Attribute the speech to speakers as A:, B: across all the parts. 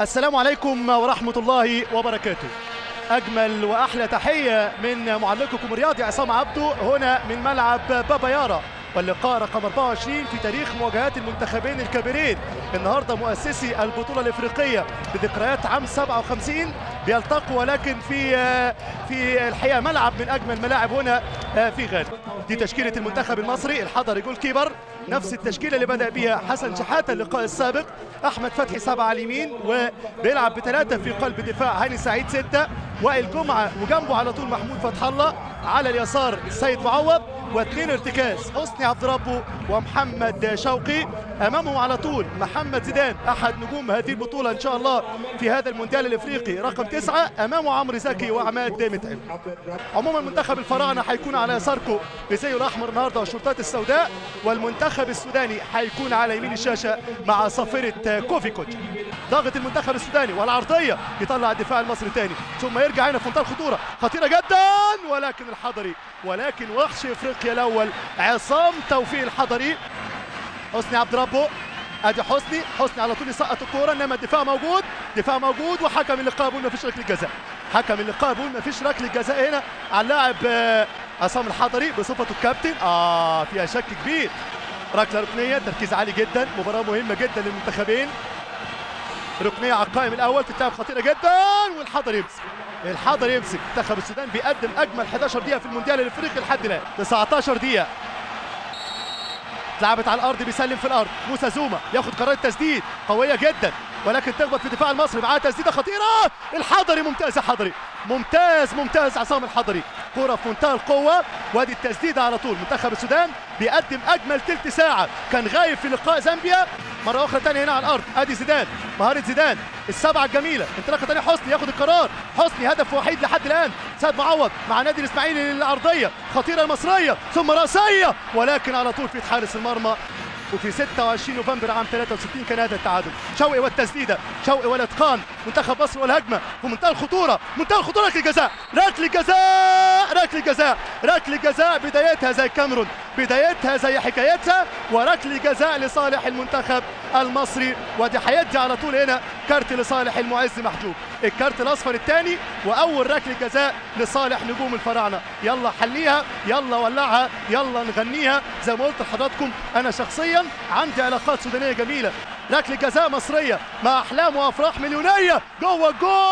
A: السلام عليكم ورحمة الله وبركاته أجمل وأحلى تحية من معلقكم الرياضي عصام عبده هنا من ملعب بابا يارا واللقاء رقم 24 في تاريخ مواجهات المنتخبين الكبيرين النهارده مؤسسي البطوله الافريقيه بذكريات عام 57 بيلتقوا ولكن في في الحقيقه ملعب من اجمل ملاعب هنا في غانا دي تشكيله المنتخب المصري الحضري جول كيبر نفس التشكيله اللي بدا بيها حسن شحاته اللقاء السابق احمد فتحي سبعه على اليمين وبيلعب بثلاثه في قلب دفاع هاني سعيد سته وائل جمعه وجنبه على طول محمود فتح الله على اليسار السيد معوض واثنين ارتكاز حسني عبد ربه ومحمد شوقي امامهم على طول محمد زيدان احد نجوم هذه البطوله ان شاء الله في هذا المونديال الافريقي رقم تسعه امامه عمرو زكي وعماد متعب عموما منتخب الفراعنه هيكون على يساركم بزيه الاحمر النهارده والشرطات السوداء والمنتخب السوداني هيكون على يمين الشاشه مع صافره كوفي كوتش ضاغط المنتخب السوداني والعرضيه يطلع الدفاع المصري تاني ثم يرجع هنا في منتهى الخطوره خطيره جدا ولكن الحضري ولكن وحش افريقيا الاول عصام توفيق الحضري حسني عبد ربه ادي حسني حسني على طول يسقط الكوره انما الدفاع موجود دفاع موجود وحكم اللقاء بيقول ما فيش ركله جزاء حكم اللقاء بيقول ما فيش ركله جزاء هنا على اللاعب عصام الحضري بصفته الكابتن اه فيها شك كبير ركله ركنيه تركيز عالي جدا مباراه مهمه جدا للمنتخبين ركنيه على القائم الاول تتلعب خطيره جدا والحضري يمسك الحضر يمسك منتخب السودان بيقدم اجمل 11 دقيقه في المونديال الافريقي لحد الان 19 دقيقه اتلعبت على الارض بيسلم في الارض موسى زوما ياخد قرار التسديد قويه جدا ولكن تخبط في دفاع المصري معاه تسديده خطيره الحضري ممتاز يا حضري ممتاز ممتاز عصام الحضري كرة في منتهى القوة وادي التسديدة على طول منتخب السودان بيقدم أجمل تلت ساعة كان غايب في لقاء زامبيا مرة أخرى تانية هنا على الأرض أدي زيدان مهارة زيدان السبعة الجميلة انطلاقة تانية حسني ياخد القرار حسني هدف وحيد لحد الآن سيد معوض مع نادي الإسماعيلي للأرضية خطيرة المصرية ثم رأسية ولكن على طول في حارس المرمى وفي 26 نوفمبر عام 63 كان هذا التعادل شوقي والتسديده شوقي والاتقان منتخب مصر والهجمه في منتهى الخطوره منتهى الخطوره ركله جزاء ركله جزاء ركله جزاء ركله جزاء بدايتها زي الكاميرون بدايتها زي حكايتها وركله جزاء لصالح المنتخب المصري ودي هيدي على طول هنا كارت لصالح المعز محجوب الكارت الاصفر الثاني واول ركله جزاء لصالح نجوم الفراعنه يلا حليها يلا ولعها يلا نغنيها زي ما قلت لحضراتكم انا شخصيا عندي علاقات سودانيه جميله ركله جزاء مصريه مع احلام وافراح مليونيه جوه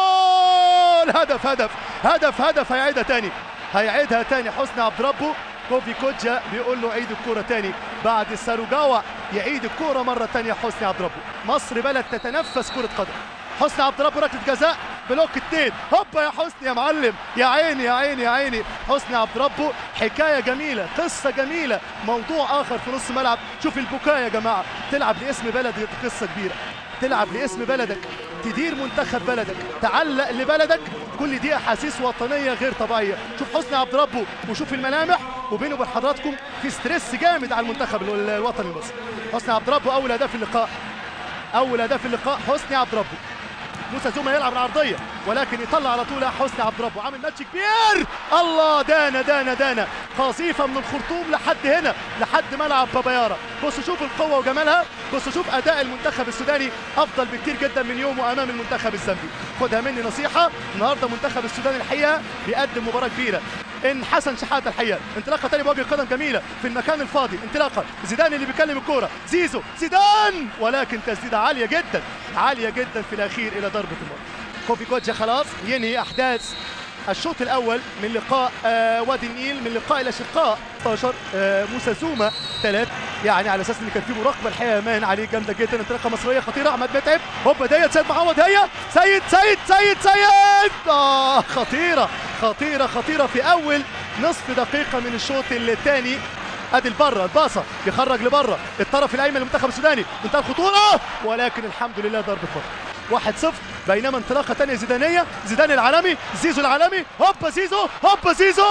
A: الجول هدف هدف هدف هدف هيعيدها تاني هيعيدها تاني حسني عبد ربه كوفي كوجا بيقول له عيد الكوره تاني بعد الساروجاوا يعيد الكوره مره تانيه حسني عبد ربه مصر بلد تتنفس كره قدم حسني عبد ربه ركله جزاء بلوك اثنين هوبا يا حسني يا معلم يا عيني يا عيني يا عيني حسني عبد ربه حكايه جميله قصه جميله موضوع اخر في نص ملعب شوف البكاء يا جماعه تلعب لاسم بلد قصه كبيره تلعب لاسم بلدك تدير منتخب بلدك تعلق لبلدك كل دي احاسيس وطنيه غير طبيعيه شوف حسني عبد ربه وشوف الملامح وبينه وبين حضراتكم في ستريس جامد على المنتخب الوطني المصري حسني عبد ربه اول هدف اللقاء اول هدف اللقاء حسني عبد ربه موسى زوما يلعب العرضيه ولكن يطلع على طول حسني عبد ربه عامل ماتش كبير الله دانا دانا دانا قصيفه من الخرطوم لحد هنا لحد ملعب بابايارا بصوا شوف القوه وجمالها بصوا شوف اداء المنتخب السوداني افضل بكتير جدا من يومه امام المنتخب الزامبي خدها مني نصيحه النهارده منتخب السودان الحقيقه بيقدم مباراه كبيره ان حسن شحاته الحقيقه انطلاقه تاني بوجه قدم جميله في المكان الفاضي انطلاقه زيدان اللي بيكلم الكوره زيزو زيدان ولكن تسديده عاليه جدا عاليه جدا في الاخير الى ضربه المرمى كوفي كوتجا خلاص ينهي احداث الشوط الاول من لقاء آه وادي النيل من لقاء الاشقاء 16 آه موسى زوما ثلاث يعني على اساس ان كان في مراقبه الحقيقه مان عليه جامده جدا انطلاقه مصريه خطيره احمد متعب هوبا ديت سيد معوض هي سيد سيد سيد سيد اه خطيره خطيره خطيره في اول نصف دقيقه من الشوط الثاني ادي البره الباصه يخرج لبره الطرف الايمن للمنتخب السوداني منتهى الخطوره ولكن الحمد لله ضربه مرمى 1-0 بينما انطلاقه ثانيه زيدانيه زيدان العالمي زيزو العالمي هوبا زيزو هوبا زيزو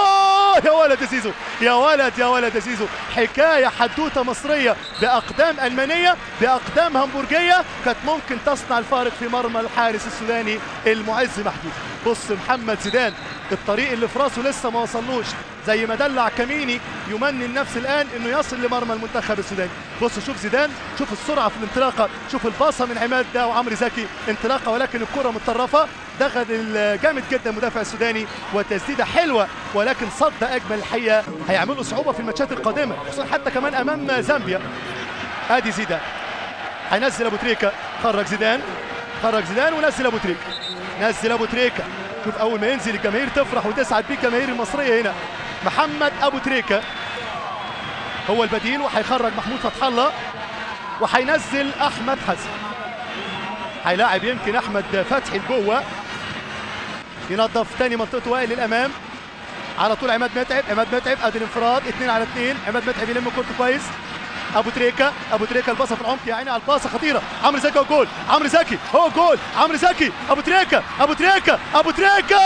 A: يا ولد يا زيزو يا ولد يا ولد يا زيزو حكايه حدوته مصريه باقدام المانيه باقدام همبورجيه كانت ممكن تصنع الفارق في مرمى الحارس السوداني المعز محجوب بص محمد زيدان الطريق اللي في راسه لسه ما وصلوش زي ما دلع كميني يمني النفس الان انه يصل لمرمى المنتخب السوداني بص شوف زيدان شوف السرعه في الانطلاقه شوف الباصه من عماد ده وعمرو زكي انطلاقه ولكن الكره متطرفه دخل جامد جدا المدافع السوداني وتسديده حلوه ولكن صد اجمل الحقيقه هيعملوا صعوبه في الماتشات القادمه خصوصا حتى كمان امام زامبيا ادي زيدان هينزل ابو تريكه خرج زيدان خرج زيدان ونزل ابو تريكه نزل ابو تريكه شوف اول ما ينزل الجماهير تفرح وتسعد بيه الجماهير المصريه هنا محمد ابو تريكه هو البديل وهيخرج محمود فتح الله وهينزل احمد حسن هيلاعب يمكن احمد فتحي لجوه ينظف تاني منطقه وائل للامام على طول عماد متعب عماد متعب ادي الانفراد اثنين على اثنين عماد متعب يلم كورته كويس ابو تريكه ابو تريكه الباصه في العمق يا عيني على الباصه خطيره عمرو زكي هو جول عمرو زكي هو جول عمرو زكي ابو تريكه ابو تريكه ابو تريكه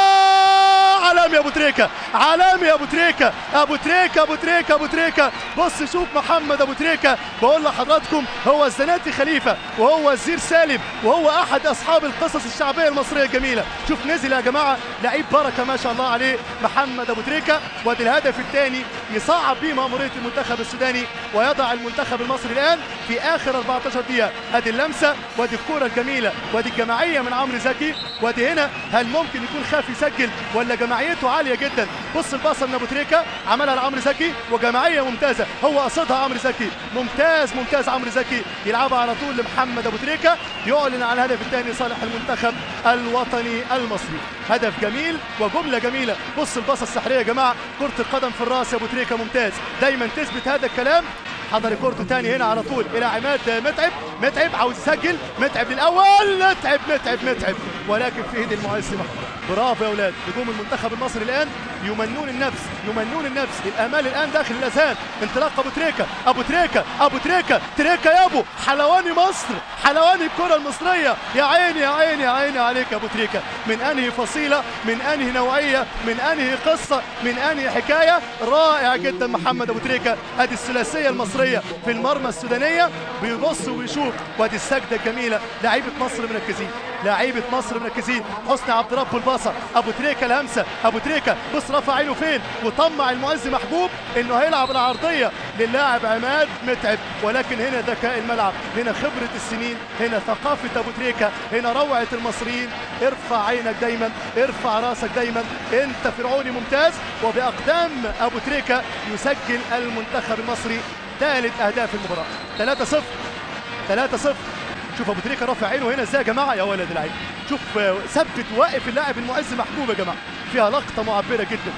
A: عالمي ابو تريكه عالمي ابو تريكه ابو تريكه ابو تريكه ابو تريكه بص شوف محمد ابو تريكه بقول لحضراتكم هو الزناتي خليفه وهو الزير سالم وهو احد اصحاب القصص الشعبيه المصريه الجميله شوف نزل يا جماعه لعيب بركه ما شاء الله عليه محمد ابو تريكه وادي الهدف الثاني يصعب بيه ماموريه المنتخب السوداني ويضع المنتخب المصري الان في اخر 14 دقيقه ادي اللمسه وادي الكوره الجميله وادي الجماعيه من عمرو زكي وادي هنا هل ممكن يكون خاف يسجل ولا جماعيته عاليه جدا بص الباصه من ابو تريكه عملها لعمرو زكي وجماعيه ممتازه هو قصدها عمرو زكي ممتاز ممتاز عمرو زكي يلعبها على طول لمحمد ابو تريكه يعلن عن الهدف الثاني صالح المنتخب الوطني المصري هدف جميل وجمله جميله بص الباصه السحريه يا جماعه كره القدم في الراس يا ابو تريكه ممتاز دايما تثبت هذا الكلام حضر كورته تاني هنا على طول الى عماد متعب متعب عاوز يسجل متعب للاول متعب متعب متعب ولكن في ايد المعز محمود برافو يا اولاد نجوم المنتخب المصري الان يمنون النفس يمنون النفس الامال الان داخل الاذهان انطلاق ابو تريكه ابو تريكه ابو تريكه تريكه يا ابو حلواني مصر حلواني الكره المصريه يا عيني يا عيني يا عيني عليك يا ابو تريكه من انهي فصيله من انهي نوعيه من انهي قصه من انهي حكايه رائع جدا محمد ابو تريكه ادي الثلاثيه المصريه في المرمى السودانيه بيبص ويشوف وادي السجده الجميله لعيبه مصر مركزين لعيبه مصر مركزين حسني عبد رب الباصه ابو تريكه الهمسه ابو تريكه بص رفع عينه فين وطمع المعز محبوب انه هيلعب العرضيه للاعب عماد متعب ولكن هنا ذكاء الملعب هنا خبره السنين هنا ثقافه ابو تريكه هنا روعه المصريين ارفع عينك دايما ارفع راسك دايما انت فرعوني ممتاز وباقدام ابو تريكه يسجل المنتخب المصري ثالث اهداف المباراه 3-0 3-0 شوف ابو تريكه رافع عينه هنا ازاي يا جماعه يا ولد العين شوف ثبت واقف اللاعب المعز محبوب يا جماعه فيها لقطه معبره جدا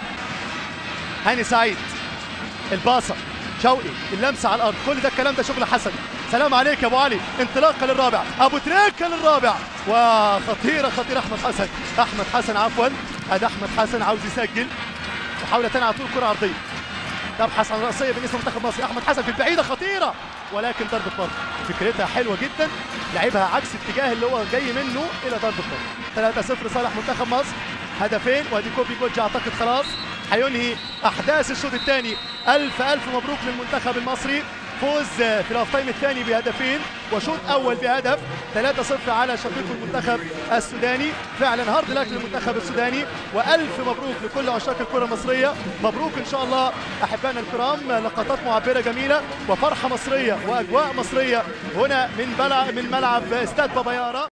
A: هاني سعيد الباصه شوقي اللمسه على الارض كل ده الكلام ده شغل حسن سلام عليك يا ابو علي انطلاقه للرابع ابو تريكه للرابع وخطيره خطيره احمد حسن احمد حسن عفوا ادي احمد حسن عاوز يسجل محاوله ثانيه على طول كره عرضيه تبحث عن رأسية بالنسبة لمنتخب مصر أحمد حسن في البعيدة خطيرة ولكن ضربة مرمى فكرتها حلوة جدا لعبها عكس اتجاه اللي هو جاي منه إلى ضربة مرمى 3-0 صالح منتخب مصر هدفين وادي كوبي جوج أعتقد خلاص هينهي أحداث الشوط الثاني ألف ألف مبروك للمنتخب المصري فوز في الاوف تايم الثاني بهدفين وشوط اول بهدف 3-0 على شقيق المنتخب السوداني فعلا هارد لك للمنتخب السوداني والف مبروك لكل عشاق الكره المصريه مبروك ان شاء الله احبائنا الكرام لقطات معبره جميله وفرحه مصريه واجواء مصريه هنا من من ملعب استاد بابا يارا